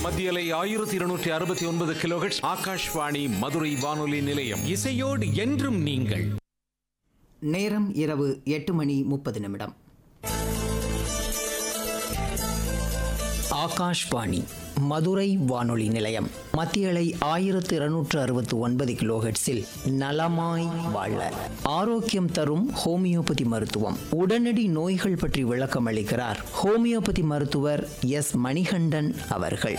மத்தியலை ஆயிரத்தி இருநூற்றி அறுபத்தி ஒன்பது கிலோஹெட்ஸ் ஆகாஷ்வாணி மதுரை வானொலி நிலையம் இசையோடு என்றும் நீங்கள் நேரம் இரவு எட்டு மணி முப்பது நிமிடம் ஆகாஷ்வாணி மதுரை வானொலி நிலையம் மத்தியலை ஆயிரத்து இருநூற்று அறுபத்து ஒன்பது கிலோஹெட்ஸில் நலமாய் வாழ ஆரோக்கியம் தரும் ஹோமியோபதி மருத்துவம் உடனடி நோய்கள் பற்றி விளக்கம் அளிக்கிறார் ஹோமியோபதி மருத்துவர் எஸ் மணிகண்டன் அவர்கள்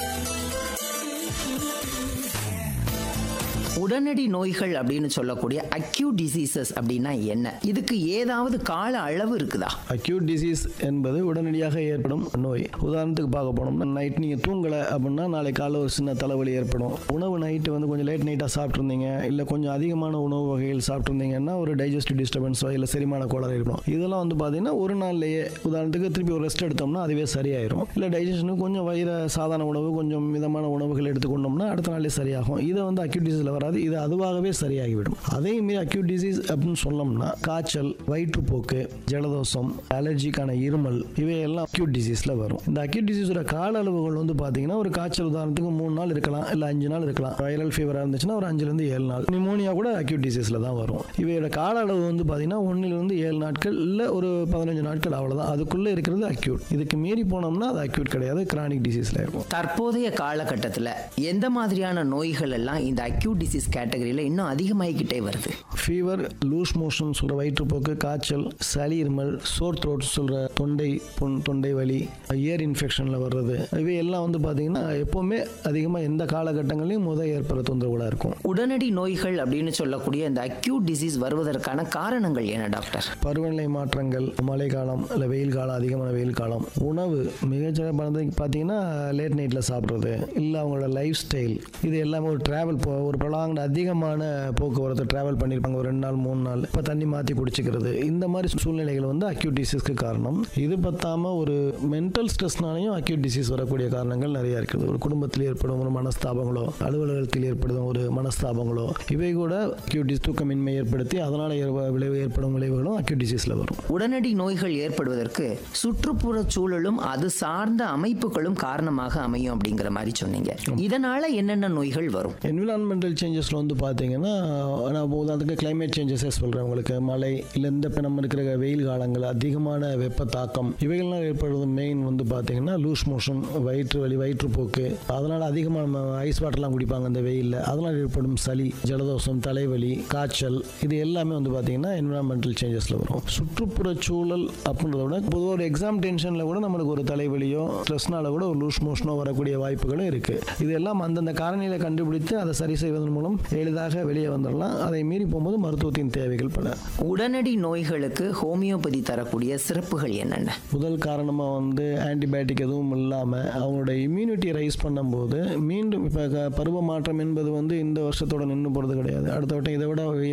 உடனடி நோய்கள் அப்படின்னு சொல்லக்கூடிய அக்யூட் டிசீசஸ் அப்படின்னா என்ன இதுக்கு ஏதாவது கால அளவு இருக்குதா அக்யூட் டிசீஸ் என்பது உடனடியாக ஏற்படும் நோய் உதாரணத்துக்கு பார்க்க போனோம்னா நைட் நீங்கள் தூங்கலை அப்படின்னா நாளை காலைல ஒரு சின்ன தலைவலி ஏற்படும் உணவு நைட்டு வந்து கொஞ்சம் லேட் நைட்டாக சாப்பிட்ருந்தீங்க இல்லை கொஞ்சம் அதிகமான உணவு வகைகள் சாப்பிட்ருந்தீங்கன்னா ஒரு டைஜஸ்டிவ் டிஸ்டர்பன்ஸோ இல்லை செரிமான கோளாறு ஏற்படும் இதெல்லாம் வந்து பார்த்தீங்கன்னா ஒரு நாள்லேயே உதாரணத்துக்கு திருப்பி ஒரு ரெஸ்ட் எடுத்தோம்னா அதுவே சரியாயிரும் இல்லை டைஜஷனுக்கு கொஞ்சம் வயிறு சாதாரண உணவு கொஞ்சம் மிதமான உணவுகள் எடுத்துக்கொண்டோம்னா அடுத்த நாளே சரியாகும் இதை வந்து அக்யூட் டிசீஸில் வராது இது அதுவாகவே சரியாகிவிடும் அதே மாரி அக்யூட் டிசீஸ் அப்படின்னு சொன்னோம்னா காய்ச்சல் வயிற்றுப்போக்கு ஜலதோஷம் அலர்ஜிக்கான இருமல் இவையெல்லாம் அக்யூட் டிசீஸில் வரும் இந்த அக்யூட் டிசீஸோட கால அளவுகள் வந்து பார்த்தீங்கன்னா ஒரு காய்ச்சல் உதாரணத்துக்கு மூணு நாள் இருக்கலாம் இல்லை அஞ்சு நாள் இருக்கலாம் வைரல் ஃபீவராக இருந்துச்சுன்னா ஒரு அஞ்சுலேருந்து ஏழு நாள் நிமோனியா கூட அக்யூட் டிசீஸில் தான் வரும் இவையோட கால அளவு வந்து பார்த்தீங்கன்னா ஒன்றிலிருந்து ஏழு நாட்கள் இல்லை ஒரு பதினஞ்சு நாட்கள் அவ்வளோதான் அதுக்குள்ளே இருக்கிறது அக்யூட் இதுக்கு மீறி போனோம்னா அது அக்யூட் கிடையாது கிரானிக் டிசீஸில் இருக்கும் தற்போதைய காலகட்டத்தில் எந்த மாதிரியான நோய்கள் எல்லாம் இந்த அக்யூட் டிசீஸ் கேட்டகரியில் இன்னும் அதிகமாகிக்கிட்டே வருது ஃபீவர் லூஸ் மோஷன் சொல்கிற வயிற்றுப்போக்கு காய்ச்சல் சளி இருமல் சோர் த்ரோட் சொல்கிற தொண்டை புண் தொண்டை வலி இயர் இன்ஃபெக்ஷனில் வர்றது இவை எல்லாம் வந்து பார்த்தீங்கன்னா எப்போவுமே அதிகமாக எந்த காலகட்டங்களையும் முதல் ஏற்படுற தொந்தரவுகளாக இருக்கும் உடனடி நோய்கள் அப்படின்னு சொல்லக்கூடிய இந்த அக்யூட் டிசீஸ் வருவதற்கான காரணங்கள் என்ன டாக்டர் பருவநிலை மாற்றங்கள் மழை காலம் இல்லை வெயில் காலம் அதிகமான வெயில் காலம் உணவு மிகச்சிறப்பானது பார்த்தீங்கன்னா லேட் நைட்டில் சாப்பிட்றது இல்லை அவங்களோட லைஃப் ஸ்டைல் இது எல்லாமே ஒரு ட்ராவல் போ ஒரு ப்ரொலாங்டு அதிகமான போக்குவரத்து ட்ராவல் பண்ணியிருப்பாங்க ஒரு ரெண்டு நாள் மூணு நாள் இப்போ தண்ணி மாற்றி குடிச்சிக்கிறது இந்த மாதிரி சூழ்நிலைகள் வந்து அக்யூட் டிசீஸ்க்கு காரணம் இது பத்தாம ஒரு மென்டல் ஸ்ட்ரெஸ்னாலையும் அக்யூட் டிசீஸ் வரக்கூடிய காரணங்கள் நிறைய இருக்குது ஒரு குடும்பத்தில் ஏற்படும் ஒரு மனஸ்தாபங்களோ அலுவலகத்தில் ஏற்படும் ஒரு மனஸ்தாபங்களோ இவை கூட அக்யூட் டிஸ் தூக்கமின்மை ஏற்படுத்தி அதனால் ஏற்ப- விளைவு ஏற்படும் விளைவுகளும் அக்யூட் டிசீஸில் வரும் உடனடி நோய்கள் ஏற்படுவதற்கு சுற்றுப்புற சூழலும் அது சார்ந்த அமைப்புகளும் காரணமாக அமையும் அப்படிங்கிற மாதிரி சொன்னீங்க இதனால என்னென்ன நோய்கள் வரும் என்விரான்மெண்டல் சேஞ்சஸில் வந்து பார்த்தீங்கன்னா நான் இப்போ உதாரணத்துக்கு கிளைமேட் சேஞ்சஸே சொல்கிறேன் உங்களுக்கு மழை இல்லை இந்த இப்போ நம்ம இருக்கிற வெயில் காலங்கள் அதிகமான வெப்ப தாக்கம் இவைகள்லாம் ஏற்படுறது மெயின் வந்து பார்த்தீங்கன்னா லூஸ் மோஷன் வயிற்று வலி வயிற்றுப்போக்கு அதனால் அதிகமாக ஐஸ் வாட்டர்லாம் குடிப்பாங்க அந்த வெயிலில் அதனால் ஏற்படும் சளி ஜலதோஷம் தலைவலி காய்ச்சல் இது எல்லாமே வந்து பார்த்தீங்கன்னா என்விரான்மெண்டல் சேஞ்சஸில் வரும் சுற்றுப்புற சூழல் அப்படின்றத விட பொதுவாக ஒரு எக்ஸாம் டென்ஷனில் கூட நம்மளுக்கு ஒரு தலைவலியோ ஸ்ட்ரெஸ்னால கூட ஒரு லூஸ் மோஷனோ வரக்கூடிய வாய்ப்புகளும் இருக்குது இது எல்லாம் அந்தந்த காரணிகளை கண்டுபிடித்து அதை சரி செய்வதன் மூலம் எளிதாக வெளியே வந்துடலாம் அதை மீறி போகும்போது மருத்துவத்தின் தேவைகள் பல உடனடி நோய்களுக்கு ஹோமியோபதி தரக்கூடிய சிறப்புகள் என்னென்ன முதல் காரணமாக வந்து ஆன்டிபயோட்டிக் எதுவும் இல்லாமல் அவங்களோட இம்யூனிட்டி ரைஸ் பண்ணும்போது மீண்டும் இப்போ பருவ மாற்றம் என்பது வந்து இந்த வருஷத்தோட நின்று போகிறது கிடையாது அடுத்த வட்டம் இதை விட